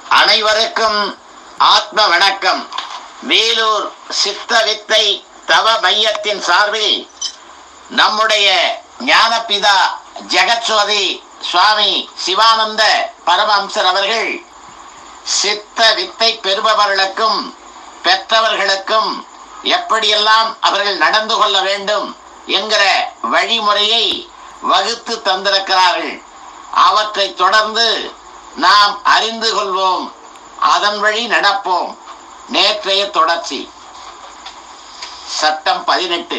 அனைவருக்கும் ஆத்ம வணக்கம் வேலூர் சித்த வித்தை தவ மையத்தின் சார்பில் நம்முடைய ஞானபிதா ஜெகத்சோதி சுவாமி சிவானந்த பரமஹம்சர் அவர்கள் சித்த வித்தை பெறுபவர்களுக்கும் பெற்றவர்களுக்கும் எப்படியெல்லாம் அவர்கள் நடந்து கொள்ள வேண்டும் என்கிற வழிமுறையை வகுத்து தந்திருக்கிறார்கள் அவற்றை தொடர்ந்து நாம் அறிந்து கொள்வோம் அதன் வழி நடப்போம் நேற்றைய தொடர்ச்சி சட்டம் பதினெட்டு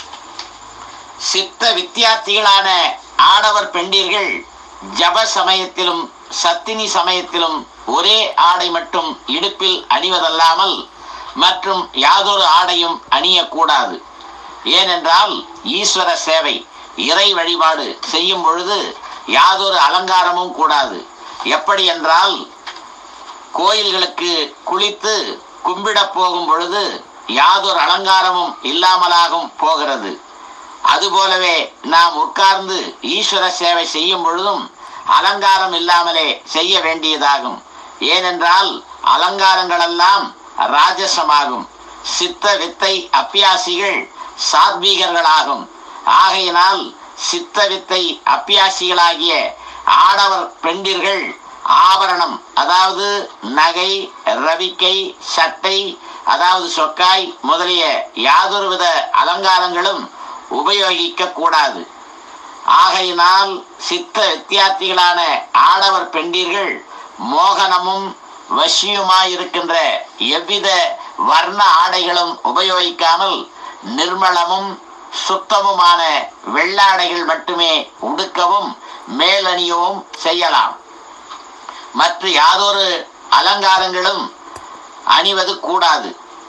சித்த வித்தியார்த்திகளான ஆடவர் பெண்டீர்கள் ஜப சமயத்திலும் சத்தினி சமயத்திலும் ஒரே ஆடை மட்டும் இடுப்பில் அணிவதல்லாமல் மற்றும் யாதொரு ஆடையும் அணியக்கூடாது ஏனென்றால் ஈஸ்வர சேவை இறை வழிபாடு செய்யும் பொழுது யாதொரு அலங்காரமும் கூடாது எப்படி என்றால் கோயில்களுக்கு குளித்து கும்பிடப் போகும் பொழுது யாதொரு அலங்காரமும் இல்லாமலாகும் போகிறது அதுபோலவே நாம் உட்கார்ந்து ஈஸ்வர சேவை செய்யும் பொழுதும் அலங்காரம் இல்லாமலே செய்ய வேண்டியதாகும் ஏனென்றால் அலங்காரங்களெல்லாம் ராஜசமாகும் சித்த வித்தை அப்பியாசிகள் சாத்வீகர்களாகும் ஆகையினால் சித்த வித்தை அப்பியாசிகளாகிய ஆடவர் பெண்டிர்கள் ஆபரணம் அதாவது நகை ரவிக்கை சட்டை அதாவது சொக்காய் முதலிய யாதொருவித அலங்காரங்களும் உபயோகிக்க கூடாது ஆகையினால் சித்த வித்தியார்த்திகளான ஆடவர் பெண்டீர்கள் மோகனமும் வசியுமாயிருக்கின்ற எவ்வித வர்ண ஆடைகளும் உபயோகிக்காமல் நிர்மலமும் சுத்தமுமான வெள்ளாடைகள் மட்டுமே உடுக்கவும் மேலணியவும் செய்யலாம் மற்ற யாதொரு அலங்காரங்களும் அணிவது கூடாது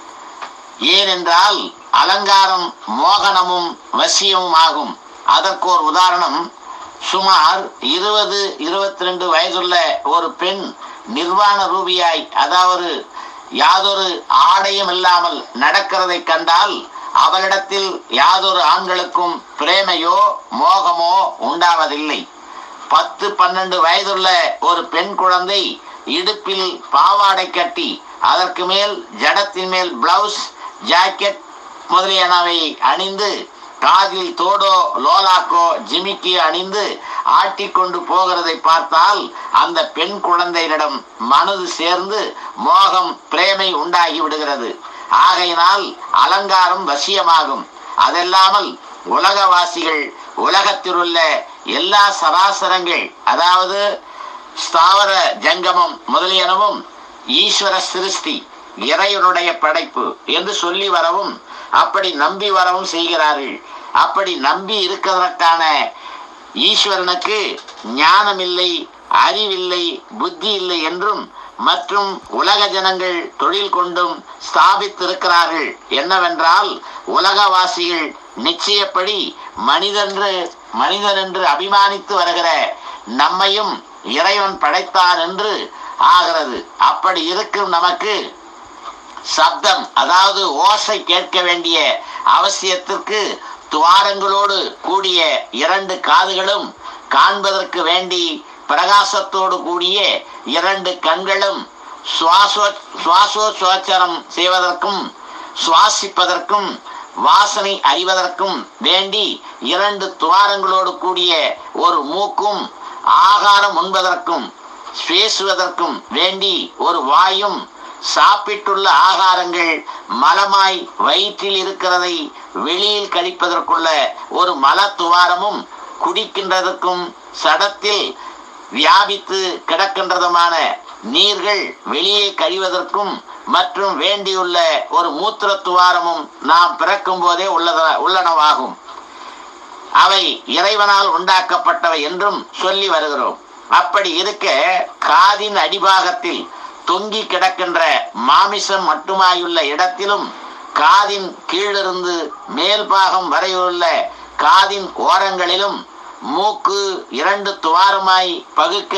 ஏனென்றால் அலங்காரம் மோகனமும் வசியமும் ஆகும் அதற்கு ஒரு உதாரணம் சுமார் இருபது இருபத்தி ரெண்டு வயதுள்ள ஒரு பெண் நிர்வாண ரூபியாய் அதாவது யாதொரு ஆடையும் இல்லாமல் நடக்கிறதை கண்டால் அவளிடத்தில் யாதொரு ஆண்களுக்கும் பிரேமையோ மோகமோ உண்டாவதில்லை பத்து பன்னெண்டு வயதுள்ள ஒரு பெண் குழந்தை இடுப்பில் பாவாடை கட்டி அதற்கு மேல் ஜடத்தின் மேல் பிளவுஸ் ஜாக்கெட் முதலியனவை அணிந்து காதில் தோடோ லோலாக்கோ ஜிமிக்கி அணிந்து ஆட்டிக்கொண்டு போகிறதை பார்த்தால் அந்த பெண் குழந்தையிடம் மனது சேர்ந்து மோகம் பிரேமை உண்டாகி விடுகிறது ஆகையினால் அலங்காரம் வசியமாகும் அதெல்லாமல் உலகவாசிகள் உலகத்தில் உள்ள எல்லா சராசரங்கள் அதாவது ஸ்தாவர ஜங்கமம் முதலியனவும் ஈஸ்வர சிருஷ்டி இறைவனுடைய படைப்பு என்று சொல்லி வரவும் அப்படி நம்பி வரவும் செய்கிறார்கள் அப்படி நம்பி இருக்கிறதற்கான ஈஸ்வரனுக்கு ஞானம் இல்லை அறிவில்லை புத்தி இல்லை என்றும் மற்றும் உலக ஜனங்கள் தொழில் கொண்டும் ஸ்தாபித்திருக்கிறார்கள் என்னவென்றால் உலகவாசிகள் நிச்சயப்படி மனிதன்று மனிதன் என்று அபிமானித்து வருகிற நம்மையும் இறைவன் படைத்தான் என்று ஆகிறது அப்படி இருக்கும் நமக்கு சப்தம் அதாவது ஓசை கேட்க வேண்டிய அவசியத்திற்கு துவாரங்களோடு கூடிய இரண்டு காதுகளும் காண்பதற்கு வேண்டி பிரகாசத்தோடு கூடிய இரண்டு கண்களும் சுவாசோ சுவாசோச்சோச்சரம் செய்வதற்கும் சுவாசிப்பதற்கும் வாசனை அறிவதற்கும் வேண்டி இரண்டு துவாரங்களோடு கூடிய ஒரு மூக்கும் ஆகாரம் உண்பதற்கும் பேசுவதற்கும் வேண்டி ஒரு வாயும் சாப்பிட்டுள்ள ஆகாரங்கள் மலமாய் வயிற்றில் இருக்கிறதை வெளியில் கழிப்பதற்குள்ள ஒரு மல துவாரமும் குடிக்கின்றதற்கும் சடத்தில் வியாபித்து கிடக்கின்றதுமான நீர்கள் வெளியே கழிவதற்கும் மற்றும் வேண்டியுள்ள ஒரு மூத்திர துவாரமும் நாம் பிறக்கும் போதே உள்ளத உள்ளனவாகும் அவை இறைவனால் உண்டாக்கப்பட்டவை என்றும் சொல்லி வருகிறோம் அப்படி இருக்க காதின் அடிபாகத்தில் தொங்கி கிடக்கின்ற மாமிசம் மட்டுமாயுள்ள இடத்திலும் காதின் கீழிருந்து மேல் பாகம் வரையுள்ள காதின் ஓரங்களிலும் மூக்கு இரண்டு துவாரமாய் பகுக்க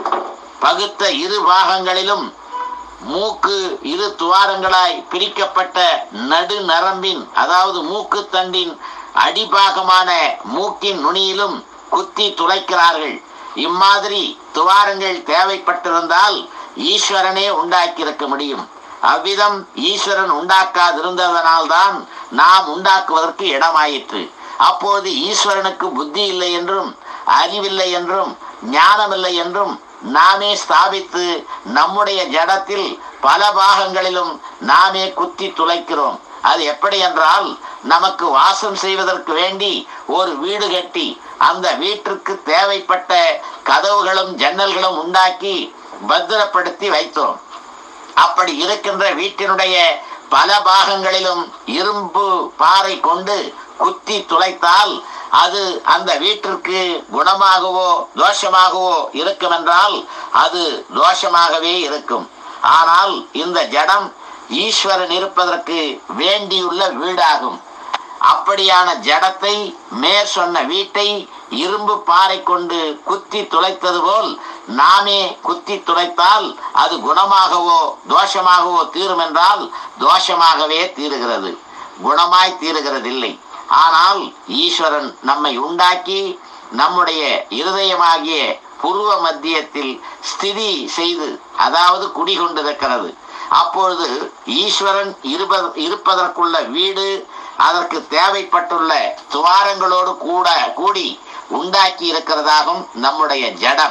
பகுத்த இரு பாகங்களிலும் மூக்கு இரு துவாரங்களாய் பிரிக்கப்பட்ட நடு நரம்பின் அதாவது மூக்கு தண்டின் அடிபாகமான மூக்கின் நுனியிலும் குத்தி துளைக்கிறார்கள் இம்மாதிரி துவாரங்கள் தேவைப்பட்டிருந்தால் ஈஸ்வரனே உண்டாக்கியிருக்க முடியும் அவ்விதம் ஈஸ்வரன் உண்டாக்காதிருந்ததனால்தான் நாம் உண்டாக்குவதற்கு இடமாயிற்று அப்போது ஈஸ்வரனுக்கு புத்தி இல்லை என்றும் அறிவில்லை என்றும் ஞானமில்லை என்றும் நாமே ஸ்தாபித்து நம்முடைய ஜடத்தில் பல பாகங்களிலும் நாமே குத்தி துளைக்கிறோம் அது எப்படி என்றால் நமக்கு வாசம் செய்வதற்கு வேண்டி ஒரு வீடு கட்டி அந்த வீட்டிற்கு தேவைப்பட்ட கதவுகளும் ஜன்னல்களும் உண்டாக்கி பத்திரப்படுத்தி வைத்தோம் அப்படி இருக்கின்ற வீட்டினுடைய பல பாகங்களிலும் இரும்பு பாறை கொண்டு குத்தி துளைத்தால் அது அந்த வீட்டிற்கு குணமாகவோ தோஷமாகவோ இருக்கும் என்றால் அது தோஷமாகவே இருக்கும் ஆனால் இந்த ஜடம் ஈஸ்வரன் இருப்பதற்கு வேண்டியுள்ள வீடாகும் அப்படியான ஜடத்தை மேற் சொன்ன வீட்டை இரும்பு பாறை கொண்டு குத்தி துளைத்தது போல் நாமே குத்தி துளைத்தால் அது குணமாகவோ தோஷமாகவோ தீரும் என்றால் தோஷமாகவே தீருகிறது குணமாய் தீருகிறதில்லை ஆனால் ஈஸ்வரன் நம்மை உண்டாக்கி நம்முடைய இருதயமாகிய புருவ மத்தியத்தில் ஸ்திதி செய்து அதாவது குடிகொண்டிருக்கிறது அப்பொழுது ஈஸ்வரன் இருப்ப இருப்பதற்குள்ள வீடு அதற்கு தேவைப்பட்டுள்ள துவாரங்களோடு கூட கூடி உண்டாக்கி இருக்கிறதாகும் நம்முடைய ஜடம்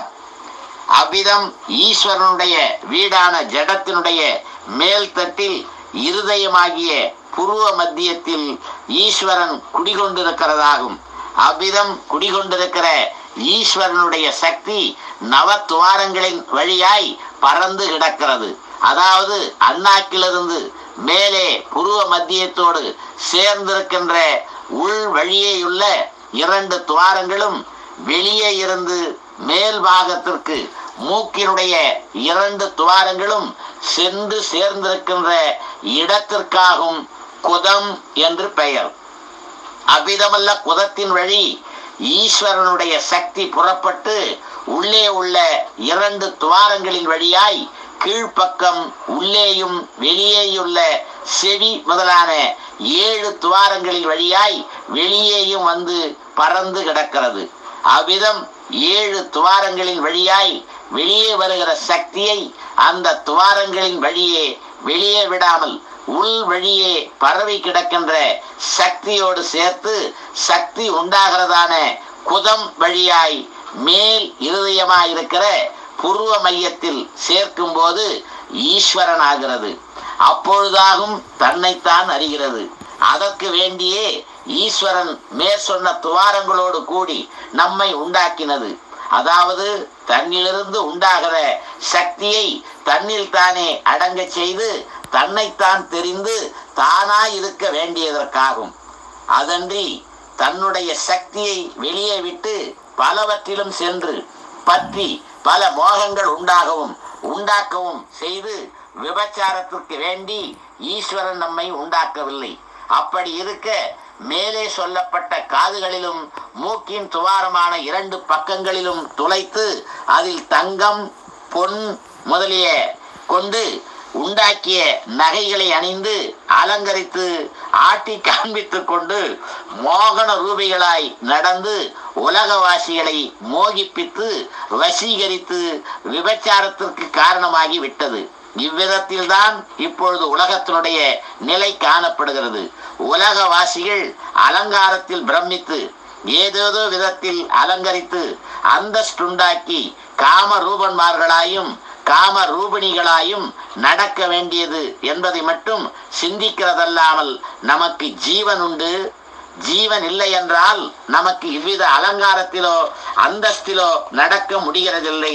அவ்விதம் ஈஸ்வரனுடைய வீடான ஜடத்தினுடைய மேல் தட்டில் இருதயமாகிய புருவ மத்தியத்தில் ஈஸ்வரன் குடிகொண்டிருக்கிறதாகும் அவ்விதம் குடிகொண்டிருக்கிற ஈஸ்வரனுடைய சக்தி நவ துவாரங்களின் வழியாய் பறந்து கிடக்கிறது அதாவது அண்ணாக்கிலிருந்து மேலே புருவ மத்தியத்தோடு சேர்ந்திருக்கின்ற உள் வழியேயுள்ள இரண்டு துவாரங்களும் வெளியே இருந்து மேல் பாகத்திற்கு மூக்கினுடைய இரண்டு துவாரங்களும் சென்று சேர்ந்திருக்கின்ற இடத்திற்காகும் குதம் என்று பெயர் அவ்விதமல்ல குதத்தின் வழி ஈஸ்வரனுடைய சக்தி புறப்பட்டு உள்ளே உள்ள இரண்டு துவாரங்களின் வழியாய் கீழ்ப்பக்கம் உள்ளேயும் வெளியேயுள்ள செவி முதலான ஏழு துவாரங்களின் வழியாய் வெளியேயும் வந்து பறந்து கிடக்கிறது அவ்விதம் ஏழு துவாரங்களின் வழியாய் வெளியே வருகிற சக்தியை அந்த துவாரங்களின் வழியே வெளியே விடாமல் உள் வழியே பரவி கிடக்கின்ற சக்தியோடு சேர்த்து சக்தி உண்டாகிறதான குதம் வழியாய் மேல் இருதயமாய் இருக்கிற புருவ மையத்தில் சேர்க்கும் போது ஈஸ்வரன் ஆகிறது அப்பொழுதாகும் தன்னைத்தான் அறிகிறது அதற்கு வேண்டியே ஈஸ்வரன் மேற் சொன்ன துவாரங்களோடு கூடி நம்மை உண்டாக்கினது அதாவது தன்னிலிருந்து உண்டாகிற சக்தியை தன்னில் தானே அடங்க செய்து தன்னைத்தான் தெரிந்து தானாய் இருக்க வேண்டியதற்காகும் அதன்றி தன்னுடைய சக்தியை வெளியே விட்டு பலவற்றிலும் சென்று பற்றி பல மோகங்கள் உண்டாகவும் உண்டாக்கவும் செய்து விபச்சாரத்திற்கு வேண்டி ஈஸ்வரன் நம்மை உண்டாக்கவில்லை அப்படி இருக்க மேலே சொல்லப்பட்ட காதுகளிலும் மூக்கின் துவாரமான இரண்டு பக்கங்களிலும் துளைத்து அதில் தங்கம் பொன் முதலிய கொண்டு உண்டாக்கிய நகைகளை அணிந்து அலங்கரித்து ஆட்டி காண்பித்துக் கொண்டு மோகன ரூபிகளாய் நடந்து உலகவாசிகளை மோகிப்பித்து வசீகரித்து விபச்சாரத்திற்கு காரணமாகி விட்டது இவ்விதத்தில்தான் இப்பொழுது உலகத்தினுடைய நிலை காணப்படுகிறது உலகவாசிகள் அலங்காரத்தில் பிரமித்து ஏதேதோ விதத்தில் அலங்கரித்து அந்தஸ்துண்டாக்கி காம ரூபன்மார்களாயும் காம ரூபிணிகளாயும் நடக்க வேண்டியது என்பதை மட்டும் சிந்திக்கிறதல்லாமல் நமக்கு ஜீவன் உண்டு ஜீவன் இல்லை என்றால் நமக்கு இவ்வித அலங்காரத்திலோ அந்தஸ்திலோ நடக்க முடிகிறதில்லை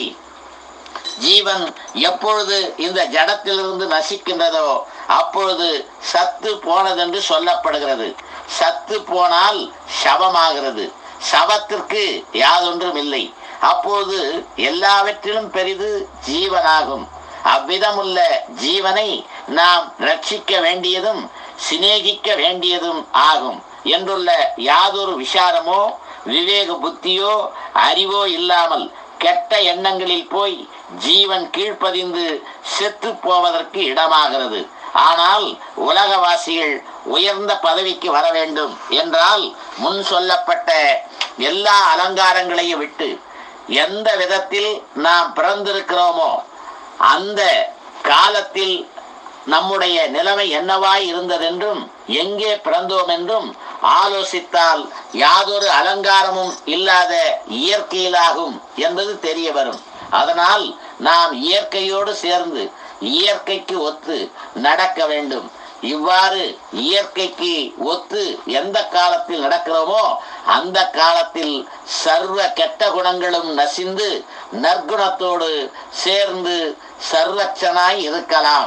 ஜீவன் எப்பொழுது இந்த ஜடத்திலிருந்து நசிக்கின்றதோ அப்பொழுது சத்து போனதென்று சொல்லப்படுகிறது சத்து போனால் சவமாகிறது சவத்திற்கு யாதொன்றும் இல்லை அப்போது எல்லாவற்றிலும் பெரிது ஜீவனாகும் அவ்விதமுள்ள ஜீவனை நாம் ரட்சிக்க வேண்டியதும் சிநேகிக்க வேண்டியதும் ஆகும் என்றுள்ள யாதொரு விசாரமோ விவேக புத்தியோ அறிவோ இல்லாமல் கெட்ட எண்ணங்களில் போய் ஜீவன் கீழ்ப்பதிந்து செத்து போவதற்கு இடமாகிறது ஆனால் உலகவாசிகள் உயர்ந்த பதவிக்கு வர வேண்டும் என்றால் முன் சொல்லப்பட்ட எல்லா அலங்காரங்களையும் விட்டு எந்த விதத்தில் நாம் பிறந்திருக்கிறோமோ அந்த காலத்தில் நம்முடைய நிலைமை என்னவாய் இருந்ததென்றும் எங்கே பிறந்தோம் என்றும் ஆலோசித்தால் யாதொரு அலங்காரமும் இல்லாத இயற்கையிலாகும் என்பது தெரிய வரும் அதனால் நாம் இயற்கையோடு சேர்ந்து இயற்கைக்கு ஒத்து நடக்க வேண்டும் இவ்வாறு இயற்கைக்கு ஒத்து எந்த காலத்தில் நடக்கிறோமோ அந்த காலத்தில் சர்வ கெட்ட குணங்களும் நசிந்து நற்குணத்தோடு சேர்ந்து சர்வச்சனாய் இருக்கலாம்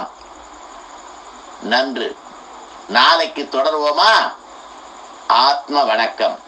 நன்று நாளைக்கு தொடர்வோமா ஆத்ம வணக்கம்